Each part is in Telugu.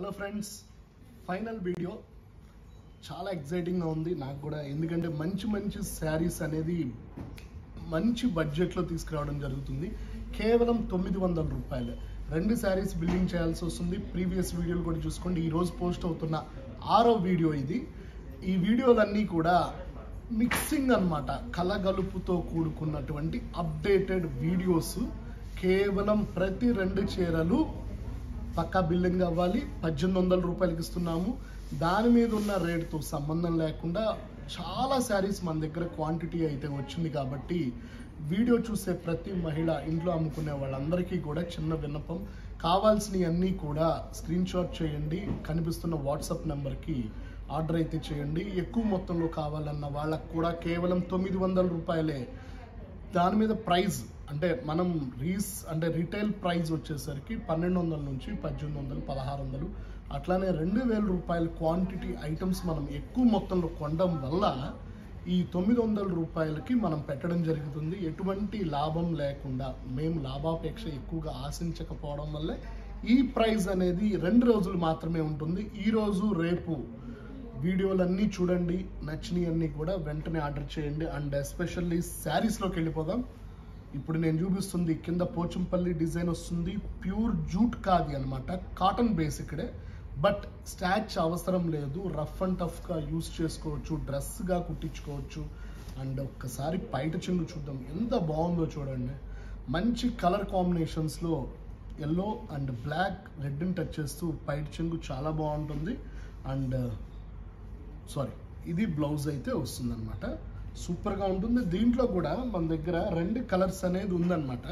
హలో ఫ్రెండ్స్ ఫైనల్ వీడియో చాలా ఎక్సైటింగ్గా ఉంది నాకు కూడా ఎందుకంటే మంచి మంచి శారీస్ అనేది మంచి బడ్జెట్లో తీసుకురావడం జరుగుతుంది కేవలం తొమ్మిది వందల రూపాయలు రెండు శారీస్ బిల్డింగ్ చేయాల్సి వస్తుంది ప్రీవియస్ వీడియోలు కూడా చూసుకోండి ఈరోజు పోస్ట్ అవుతున్న ఆరో వీడియో ఇది ఈ వీడియోలన్నీ కూడా మిక్సింగ్ అన్నమాట కలగలుపుతో కూడుకున్నటువంటి అప్డేటెడ్ వీడియోస్ కేవలం ప్రతి రెండు చీరలు పక్కా బిల్లింగ్ అవ్వాలి పద్దెనిమిది వందల రూపాయలకి ఇస్తున్నాము దాని మీద ఉన్న రేటుతో సంబంధం లేకుండా చాలా శారీస్ మన దగ్గర క్వాంటిటీ అయితే వచ్చింది కాబట్టి వీడియో చూసే ప్రతి మహిళ ఇంట్లో అమ్ముకునే వాళ్ళందరికీ కూడా చిన్న విన్నపం కావాల్సినవి అన్నీ కూడా స్క్రీన్ షాట్ చేయండి కనిపిస్తున్న వాట్సాప్ నెంబర్కి ఆర్డర్ అయితే చేయండి ఎక్కువ మొత్తంలో కావాలన్న వాళ్ళకు కూడా కేవలం తొమ్మిది వందల రూపాయలే దాని మీద ప్రైస్ అంటే మనం రీస్ అంటే రీటైల్ ప్రైస్ వచ్చేసరికి పన్నెండు వందల నుంచి పద్దెనిమిది వందలు పదహారు వందలు అట్లానే రెండు వేల రూపాయల క్వాంటిటీ ఐటమ్స్ మనం ఎక్కువ మొత్తంలో కొనడం వల్ల ఈ తొమ్మిది వందల రూపాయలకి మనం పెట్టడం జరుగుతుంది ఎటువంటి లాభం లేకుండా మేము లాభాపేక్ష ఎక్కువగా ఆశించకపోవడం వల్లే ఈ ప్రైస్ అనేది రెండు రోజులు మాత్రమే ఉంటుంది ఈ రోజు రేపు వీడియోలన్నీ చూడండి నచ్చినవి అన్నీ కూడా వెంటనే ఆర్డర్ చేయండి అండ్ ఎస్పెషల్లీ శారీస్లోకి వెళ్ళిపోదాం ఇప్పుడు నేను చూపిస్తుంది కింద పోచంపల్లి డిజైన్ వస్తుంది ప్యూర్ జూట్ కాది అనమాట కాటన్ బేసిక్డే బట్ స్టాచ్ అవసరం లేదు రఫ్ అండ్ టఫ్గా యూస్ చేసుకోవచ్చు డ్రెస్గా కుట్టించుకోవచ్చు అండ్ ఒక్కసారి పైట చెంగు చూద్దాం ఎంత బాగుందో చూడండి మంచి కలర్ కాంబినేషన్స్లో ఎల్లో అండ్ బ్లాక్ రెడ్ని టచ్ చేస్తూ పైట చెంగు చాలా బాగుంటుంది అండ్ సారీ ఇది బ్లౌజ్ అయితే వస్తుందన్నమాట సూపర్గా ఉంటుంది దీంట్లో కూడా మన దగ్గర రెండు కలర్స్ అనేది ఉందన్నమాట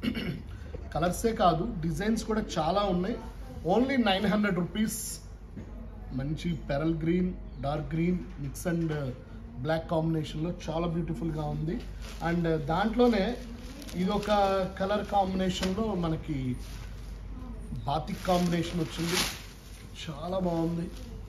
కలర్సే కాదు డిజైన్స్ కూడా చాలా ఉన్నాయి ఓన్లీ నైన్ హండ్రెడ్ రూపీస్ మంచి pearl green dark green mix and black కాంబినేషన్లో చాలా బ్యూటిఫుల్గా ఉంది అండ్ దాంట్లోనే ఇదొక కలర్ కాంబినేషన్లో మనకి బాతిక్ కాంబినేషన్ వచ్చింది చాలా బాగుంది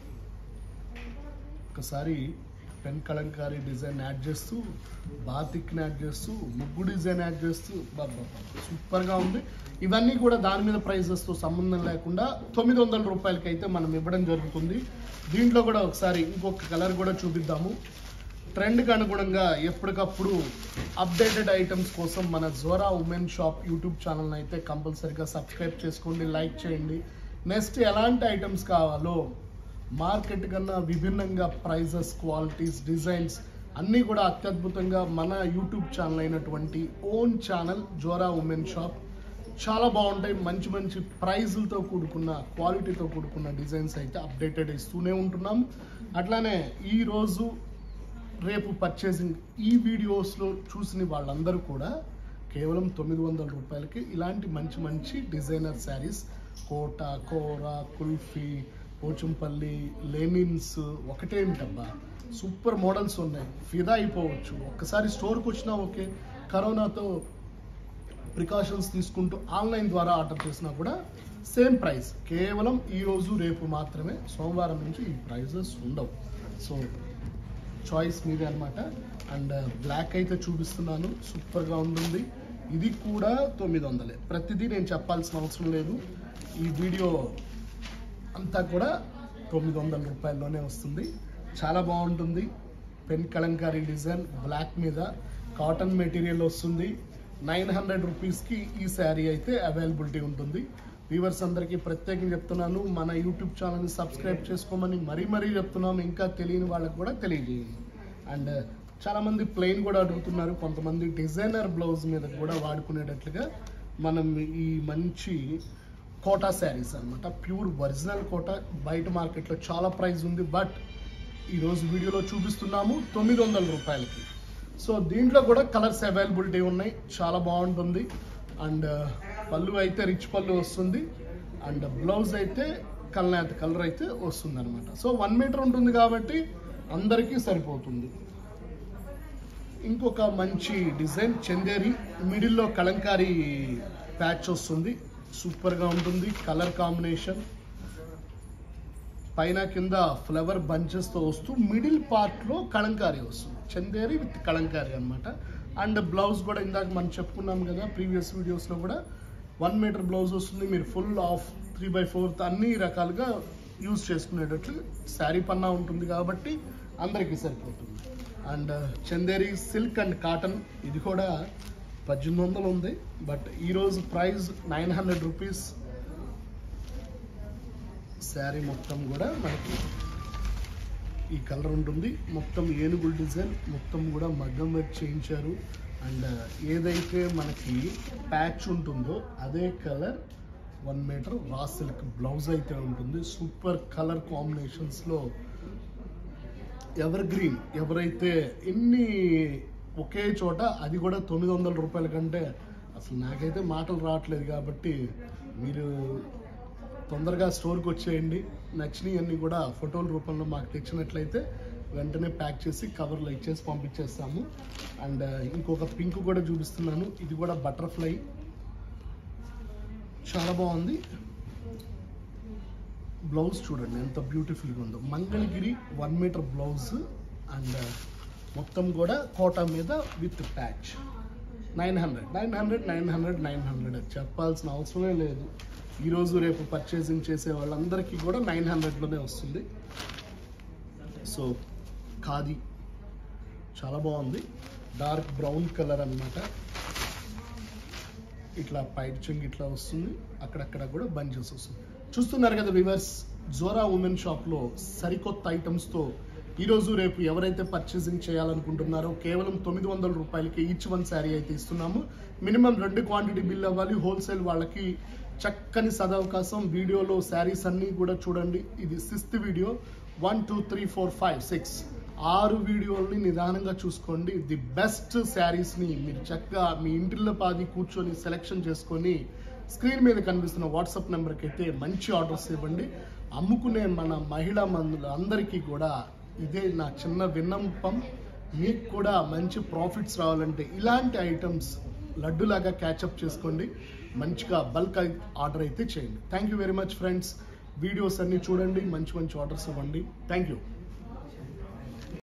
ఒకసారి పెన్ కలంకారీ డిజైన్ యాడ్ చేస్తూ బాతిక్ని యాడ్ చేస్తూ ముగ్గు డిజైన్ యాడ్ చేస్తూ బాబా సూపర్గా ఉంది ఇవన్నీ కూడా దాని మీద ప్రైజెస్తో సంబంధం లేకుండా తొమ్మిది వందల రూపాయలకి అయితే మనం ఇవ్వడం జరుగుతుంది దీంట్లో కూడా ఒకసారి ఇంకొక కలర్ కూడా చూపిద్దాము ట్రెండ్కి అనుగుణంగా ఎప్పటికప్పుడు అప్డేటెడ్ ఐటమ్స్ కోసం మన జోరా ఉమెన్ షాప్ యూట్యూబ్ ఛానల్ని అయితే కంపల్సరీగా సబ్స్క్రైబ్ చేసుకోండి లైక్ చేయండి నెక్స్ట్ ఎలాంటి ఐటమ్స్ కావాలో మార్కెట్ కన్నా విభిన్నంగా ప్రైజెస్ క్వాలిటీస్ డిజైన్స్ అన్నీ కూడా అత్యద్భుతంగా మన యూట్యూబ్ ఛానల్ అయినటువంటి own channel Zora women shop చాలా బాగుంటాయి మంచి మంచి ప్రైజులతో కూడుకున్న క్వాలిటీతో కూడుకున్న డిజైన్స్ అయితే అప్డేటెడ్ ఇస్తూనే ఉంటున్నాం అట్లానే ఈరోజు రేపు పర్చేసింగ్ ఈ వీడియోస్లో చూసిన వాళ్ళందరూ కూడా కేవలం తొమ్మిది వందల రూపాయలకి ఇలాంటి మంచి మంచి డిజైనర్ శారీస్ కోట కోర కుల్ఫీ పోచంపల్లి లెనిన్స్ ఒకటేమిటబ్బా సూపర్ మోడల్స్ ఉన్నాయి ఫిదా అయిపోవచ్చు ఒక్కసారి స్టోర్కి వచ్చినా ఓకే కరోనాతో ప్రికాషన్స్ తీసుకుంటూ ఆన్లైన్ ద్వారా ఆర్డర్ చేసినా కూడా సేమ్ ప్రైస్ కేవలం ఈరోజు రేపు మాత్రమే సోమవారం నుంచి ఈ ప్రైజెస్ ఉండవు సో చాయిస్ మీదే అనమాట అండ్ బ్లాక్ అయితే చూపిస్తున్నాను సూపర్గా ఉంటుంది ఇది కూడా తొమ్మిది వందలే ప్రతిదీ నేను చెప్పాల్సిన అవసరం లేదు ఈ వీడియో అంతా కూడా తొమ్మిది వందల రూపాయల్లోనే వస్తుంది చాలా బాగుంటుంది పెన్ కలంకారీ డిజైన్ బ్లాక్ మీద కాటన్ మెటీరియల్ వస్తుంది నైన్ హండ్రెడ్ రూపీస్కి ఈ శారీ అయితే అవైలబిలిటీ ఉంటుంది వ్యూవర్స్ అందరికీ ప్రత్యేకంగా చెప్తున్నాను మన యూట్యూబ్ ఛానల్ని సబ్స్క్రైబ్ చేసుకోమని మరీ మరీ చెప్తున్నాము ఇంకా తెలియని వాళ్ళకి కూడా తెలియజేయండి అండ్ చాలామంది ప్లెయిన్ కూడా అడుగుతున్నారు కొంతమంది డిజైనర్ బ్లౌజ్ మీద కూడా వాడుకునేటట్లుగా మనం ఈ మంచి కోటా శారీస్ అన్నమాట ప్యూర్ ఒరిజినల్ కోటా బయట మార్కెట్లో చాలా ప్రైస్ ఉంది బట్ ఈరోజు వీడియోలో చూపిస్తున్నాము తొమ్మిది వందల రూపాయలకి సో దీంట్లో కూడా కలర్స్ అవైలబిలిటీ ఉన్నాయి చాలా బాగుంటుంది అండ్ పళ్ళు అయితే రిచ్ పళ్ళు వస్తుంది అండ్ బ్లౌజ్ అయితే కల్నాథ్ కలర్ అయితే వస్తుంది అనమాట సో వన్ మీటర్ ఉంటుంది కాబట్టి అందరికీ సరిపోతుంది ఇంకొక మంచి డిజైన్ చందేరి మిడిల్లో కలంకారీ ప్యాచ్ వస్తుంది సూపర్గా ఉంటుంది కలర్ కాంబినేషన్ పైన కింద ఫ్లవర్ బంచెస్తో వస్తూ మిడిల్ పార్ట్లో కలంకారీ వస్తుంది చందేరి విత్ కలంకారీ అన్నమాట అండ్ బ్లౌజ్ కూడా ఇందాక మనం చెప్పుకున్నాం కదా ప్రీవియస్ వీడియోస్లో కూడా వన్ మీటర్ బ్లౌజ్ వస్తుంది మీరు full half three by fourth అన్ని రకాలుగా యూజ్ చేసుకునేటట్లు శారీ పన్నా ఉంటుంది కాబట్టి అందరికీ సరిపోతుంది and Chanderi silk and cotton ఇది కూడా పద్దెనిమిది వందలు ఉంది బట్ ఈరోజు price nine hundred rupees sari మొత్తం కూడా మనకి ఈ కలర్ ఉంటుంది మొత్తం ఏనుగుల డిజైన్ మొత్తం కూడా మగ్గం వర్క్ చేయించారు అండ్ ఏదైతే మనకి ప్యాచ్ ఉంటుందో అదే colour one meter raw silk blouse అయితే ఉంటుంది సూపర్ కలర్ కాంబినేషన్స్లో ఎవర్ గ్రీన్ ఎవరైతే ఎన్ని ఒకే చోట అది కూడా తొమ్మిది వందల రూపాయల కంటే అసలు నాకైతే మాటలు రావట్లేదు కాబట్టి మీరు తొందరగా స్టోర్కి వచ్చేయండి నచ్చినవి అన్నీ కూడా ఫోటోల రూపంలో మాకు తెచ్చినట్లయితే వెంటనే ప్యాక్ చేసి కవర్లో ఇచ్చేసి పంపించేస్తాము అండ్ ఇంకొక పింక్ కూడా చూపిస్తున్నాను ఇది కూడా బటర్ఫ్లై చాలా బాగుంది బ్లౌజ్ చూడండి ఎంత బ్యూటిఫుల్గా ఉందో Mangalagiri one meter blouse and మొత్తం కూడా కోటా మీద with patch nine hundred nine hundred nine hundred nine hundred చెప్పాల్సిన అవసరమే లేదు ఈరోజు రేపు పర్చేసింగ్ చేసే వాళ్ళందరికీ కూడా నైన్ హండ్రెడ్లోనే వస్తుంది సో ఖాదీ చాలా బాగుంది డార్క్ బ్రౌన్ కలర్ అన్నమాట ఇట్లా పైట్ చెంగి ఇట్లా వస్తుంది అక్కడక్కడ కూడా బంచెస్ వస్తుంది చూస్తున్నారు కదా వివర్స్ జోరా ఉమెన్ షాప్లో సరికొత్త ఐటమ్స్తో ఈరోజు రేపు ఎవరైతే పర్చేసింగ్ చేయాలనుకుంటున్నారో కేవలం తొమ్మిది వందల రూపాయలకి ఈచ్ వన్ శారీ అయితే ఇస్తున్నాము మినిమం రెండు క్వాంటిటీ బిల్ అవ్వాలి హోల్సేల్ వాళ్ళకి చక్కని సదవకాశం వీడియోలో శారీస్ అన్నీ కూడా చూడండి ఇది sixth video one two three four five six ఆరు వీడియోల్ని నిదానంగా చూసుకోండి ది బెస్ట్ శారీస్ని మీరు చక్కగా మీ ఇంటిలో పాది కూర్చొని సెలెక్షన్ చేసుకొని స్క్రీన్ మీద కనిపిస్తున్న వాట్సాప్ నెంబర్కి అయితే మంచి ఆర్డర్స్ ఇవ్వండి అమ్ముకునే మన మహిళా మందులు అందరికీ కూడా ఇదే నా చిన్న విన్నపం మీకు కూడా మంచి ప్రాఫిట్స్ రావాలంటే ఇలాంటి ఐటమ్స్ లడ్డులాగా క్యాచప్ చేసుకోండి మంచిగా బల్క్ ఆర్డర్ అయితే చేయండి thank you very much friends videos అన్నీ చూడండి మంచి మంచి ఆర్డర్స్ ఇవ్వండి థ్యాంక్ యూ